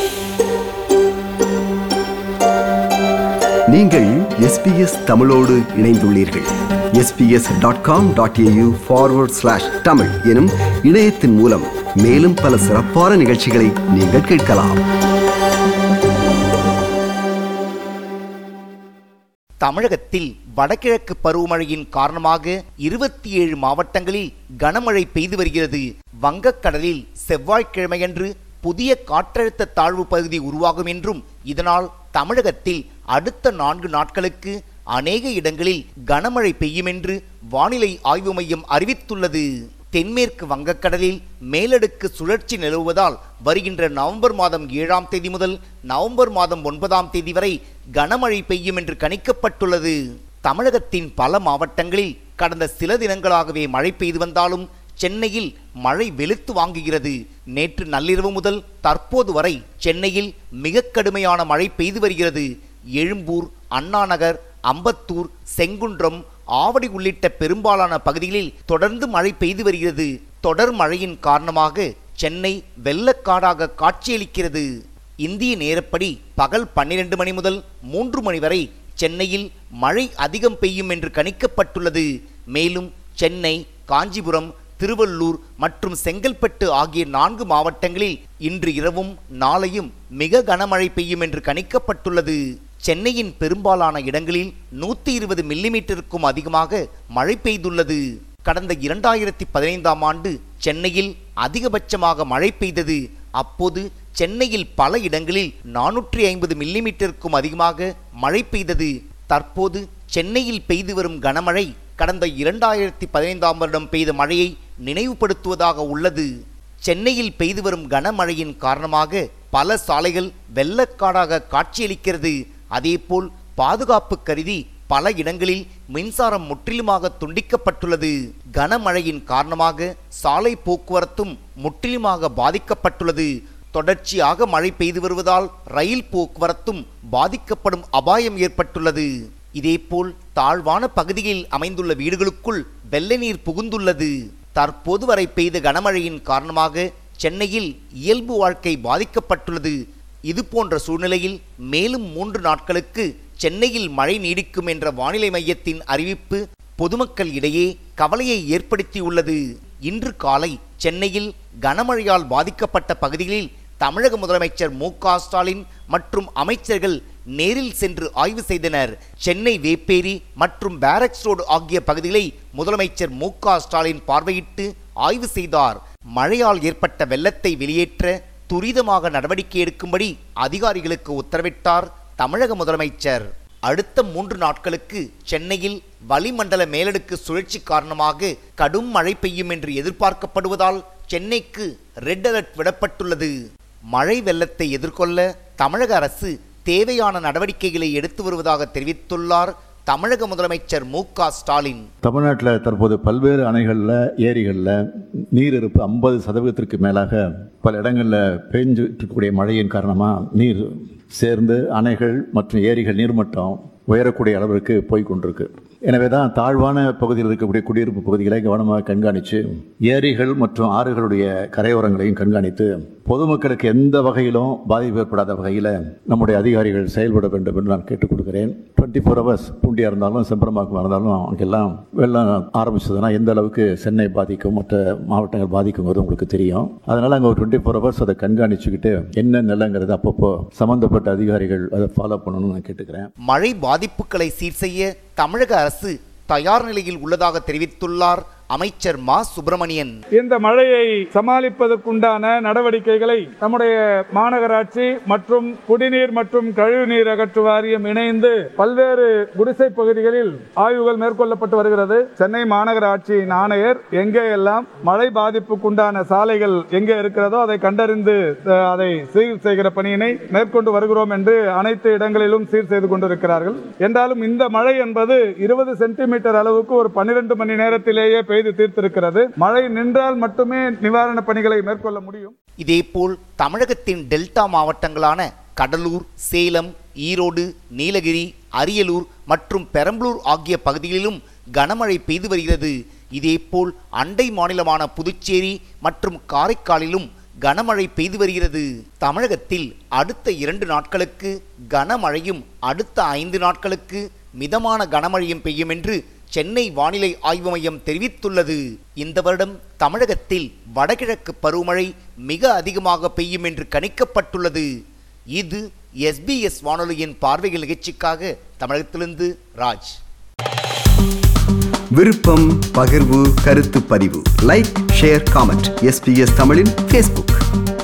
நீங்கள் எஸ்பிஎஸ் தமிழோடு இணைந்துள்ளீர்கள் SBS dot com dot AU forward slash Tamil எனும் இணையத்தின் மூலம் மேலும் பல சிறப்பான நிகழ்ச்சிகளை நீங்கள் கேட்கலாம் தமிழகத்தில் வடகிழக்கு பருவமழையின் காரணமாக இருபத்தி ஏழு மாவட்டங்களில் கனமழை பெய்து வருகிறது வங்கக்கடலில் செவ்வாய்க்கிழமையன்று புதிய காற்றழுத்த தாழ்வு பகுதி உருவாகும் என்றும் இதனால் தமிழகத்தில் அடுத்த நான்கு நாட்களுக்கு அநேக இடங்களில் கனமழை பெய்யும் என்று வானிலை ஆய்வு மையம் அறிவித்துள்ளது தென்மேற்கு வங்கக்கடலில் மேலடுக்கு சுழற்சி நிலவுவதால் வருகின்ற நவம்பர் மாதம் ஏழாம் தேதி முதல் நவம்பர் மாதம் ஒன்பதாம் தேதி வரை கனமழை பெய்யும் என்று கணிக்கப்பட்டுள்ளது தமிழகத்தின் பல மாவட்டங்களில் கடந்த சில தினங்களாகவே மழை பெய்து வந்தாலும் சென்னையில் மழை வெளுத்து வாங்குகிறது நேற்று நள்ளிரவு முதல் தற்போது வரை சென்னையில் மிக கடுமையான மழை பெய்து வருகிறது எழும்பூர் அண்ணாநகர் அம்பத்தூர் செங்குன்றம் ஆவடி உள்ளிட்ட பெரும்பாலான பகுதிகளில் தொடர்ந்து மழை பெய்து வருகிறது தொடர் மழையின் காரணமாக சென்னை வெள்ளக்காடாக காட்சியளிக்கிறது இந்திய நேரப்படி பகல் பன்னிரண்டு மணி முதல் மூன்று மணி வரை சென்னையில் மழை அதிகம் பெய்யும் என்று கணிக்கப்பட்டுள்ளது மேலும் சென்னை காஞ்சிபுரம் திருவள்ளூர் மற்றும் செங்கல்பட்டு ஆகிய நான்கு மாவட்டங்களில் இன்று இரவும் நாளையும் மிக கனமழை பெய்யும் என்று கணிக்கப்பட்டுள்ளது சென்னையின் பெரும்பாலான இடங்களில் நூற்றி இருபது மில்லிமீட்டருக்கும் அதிகமாக மழை பெய்துள்ளது கடந்த இரண்டாயிரத்தி பதினைந்தாம் ஆண்டு சென்னையில் அதிகபட்சமாக மழை பெய்தது அப்போது சென்னையில் பல இடங்களில் நானூற்றி ஐம்பது மில்லிமீட்டருக்கும் அதிகமாக மழை பெய்தது தற்போது சென்னையில் பெய்து வரும் கனமழை கடந்த இரண்டாயிரத்தி பதினைந்தாம் வருடம் பெய்த மழையை நினைவுபடுத்துவதாக உள்ளது சென்னையில் பெய்து வரும் கனமழையின் காரணமாக பல சாலைகள் வெள்ளக்காடாக காட்சியளிக்கிறது அதேபோல் பாதுகாப்பு கருதி பல இடங்களில் மின்சாரம் முற்றிலுமாக துண்டிக்கப்பட்டுள்ளது கனமழையின் காரணமாக சாலை போக்குவரத்தும் முற்றிலுமாக பாதிக்கப்பட்டுள்ளது தொடர்ச்சியாக மழை பெய்து வருவதால் ரயில் போக்குவரத்தும் பாதிக்கப்படும் அபாயம் ஏற்பட்டுள்ளது இதேபோல் தாழ்வான பகுதியில் அமைந்துள்ள வீடுகளுக்குள் வெள்ள நீர் புகுந்துள்ளது தற்போது வரை பெய்த கனமழையின் காரணமாக சென்னையில் இயல்பு வாழ்க்கை பாதிக்கப்பட்டுள்ளது இது போன்ற சூழ்நிலையில் மேலும் மூன்று நாட்களுக்கு சென்னையில் மழை நீடிக்கும் என்ற வானிலை மையத்தின் அறிவிப்பு பொதுமக்கள் இடையே கவலையை ஏற்படுத்தியுள்ளது இன்று காலை சென்னையில் கனமழையால் பாதிக்கப்பட்ட பகுதிகளில் தமிழக முதலமைச்சர் மு க ஸ்டாலின் மற்றும் அமைச்சர்கள் நேரில் சென்று ஆய்வு செய்தனர் சென்னை வேப்பேரி மற்றும் பேரக்ஸ் ரோடு ஆகிய பகுதிகளை முதலமைச்சர் மு க ஸ்டாலின் பார்வையிட்டு ஆய்வு செய்தார் மழையால் ஏற்பட்ட வெள்ளத்தை வெளியேற்ற துரிதமாக நடவடிக்கை எடுக்கும்படி அதிகாரிகளுக்கு உத்தரவிட்டார் தமிழக முதலமைச்சர் அடுத்த மூன்று நாட்களுக்கு சென்னையில் வளிமண்டல மேலடுக்கு சுழற்சி காரணமாக கடும் மழை பெய்யும் என்று எதிர்பார்க்கப்படுவதால் சென்னைக்கு ரெட் அலர்ட் விடப்பட்டுள்ளது மழை வெள்ளத்தை எதிர்கொள்ள தமிழக அரசு தேவையான நடவடிக்கைகளை எடுத்து வருவதாக தெரிவித்துள்ளார் தமிழக முதலமைச்சர் மு க ஸ்டாலின் தமிழ்நாட்டில் தற்போது பல்வேறு அணைகளில் ஏரிகளில் நீர் இருப்பு ஐம்பது சதவீதத்திற்கு மேலாக பல இடங்களில் பெஞ்சு இருக்கக்கூடிய மழையின் காரணமாக நீர் சேர்ந்து அணைகள் மற்றும் ஏரிகள் நீர்மட்டம் உயரக்கூடிய அளவிற்கு போய் கொண்டிருக்கு எனவே தான் தாழ்வான பகுதியில் இருக்கக்கூடிய குடியிருப்பு பகுதிகளை கவனமாக கண்காணித்து ஏரிகள் மற்றும் ஆறுகளுடைய கரையோரங்களையும் கண்காணித்து பொதுமக்களுக்கு எந்த வகையிலும் பாதிப்பு ஏற்படாத வகையில் நம்முடைய அதிகாரிகள் செயல்பட வேண்டும் என்று நான் கேட்டுக் கொடுக்கிறேன் டுவெண்ட்டி ஃபோர் ஹவர்ஸ் பூண்டியாக இருந்தாலும் செம்பரமாக்கம் இருந்தாலும் அங்கெல்லாம் வெள்ளம் ஆரம்பிச்சதுன்னா எந்த அளவுக்கு சென்னை பாதிக்கும் மற்ற மாவட்டங்கள் பாதிக்குங்கிறது உங்களுக்கு தெரியும் அதனால் அங்கே ஒரு டுவெண்ட்டி ஃபோர் ஹவர்ஸ் அதை கண்காணிச்சுக்கிட்டு என்ன நிலங்கிறது அப்பப்போ சம்மந்தப்பட்ட அதிகாரிகள் அதை ஃபாலோ பண்ணணும்னு நான் கேட்டுக்கிறேன் மழை பாதிப்புகளை சீர் செய்ய தமிழக அரசு தயார் நிலையில் உள்ளதாக தெரிவித்துள்ளார் அமைச்சர் மா சுப்பிரமணியன் இந்த மழையை சமாளிப்பதற்குண்டான நடவடிக்கைகளை நம்முடைய மாநகராட்சி மற்றும் குடிநீர் மற்றும் கழிவுநீர் அகற்று வாரியம் இணைந்து பல்வேறு குடிசை பகுதிகளில் ஆய்வுகள் மேற்கொள்ளப்பட்டு வருகிறது சென்னை மாநகராட்சியின் ஆணையர் எங்கே எல்லாம் மழை பாதிப்புக்குண்டான சாலைகள் எங்கே இருக்கிறதோ அதை கண்டறிந்து அஹ், அதை சீர் செய்கிற பணியினை மேற்கொண்டு வருகிறோம் என்று அனைத்து இடங்களிலும் சீர் செய்து கொண்டிருக்கிறார்கள் என்றாலும் இந்த மழை என்பது இருபது சென்டிமீட்டர் அளவுக்கு ஒரு பன்னிரண்டு மணி நேரத்திலேயே பெய்து தீர்த்திருக்கிறது மழை நின்றால் மட்டுமே நிவாரண பணிகளை மேற்கொள்ள முடியும் இதேபோல் தமிழகத்தின் டெல்டா மாவட்டங்களான கடலூர் சேலம் ஈரோடு நீலகிரி அரியலூர் மற்றும் பெரம்பலூர் ஆகிய பகுதிகளிலும் கனமழை பெய்து வருகிறது இதேபோல் அண்டை மாநிலமான புதுச்சேரி மற்றும் காரைக்காலிலும் கனமழை பெய்து வருகிறது தமிழகத்தில் அடுத்த இரண்டு நாட்களுக்கு கனமழையும் அடுத்த ஐந்து நாட்களுக்கு மிதமான கனமழையும் பெய்யும் என்று சென்னை வானிலை ஆய்வு மையம் தெரிவித்துள்ளது இந்த வருடம் தமிழகத்தில் வடகிழக்கு பருவமழை மிக அதிகமாக பெய்யும் என்று கணிக்கப்பட்டுள்ளது இது எஸ்பிஎஸ் வானொலியின் பார்வைகள் நிகழ்ச்சிக்காக தமிழகத்திலிருந்து ராஜ் விருப்பம் பகிர்வு கருத்து பதிவு லைக் ஷேர் காமெண்ட் எஸ்பிஎஸ் தமிழின் ஃபேஸ்புக்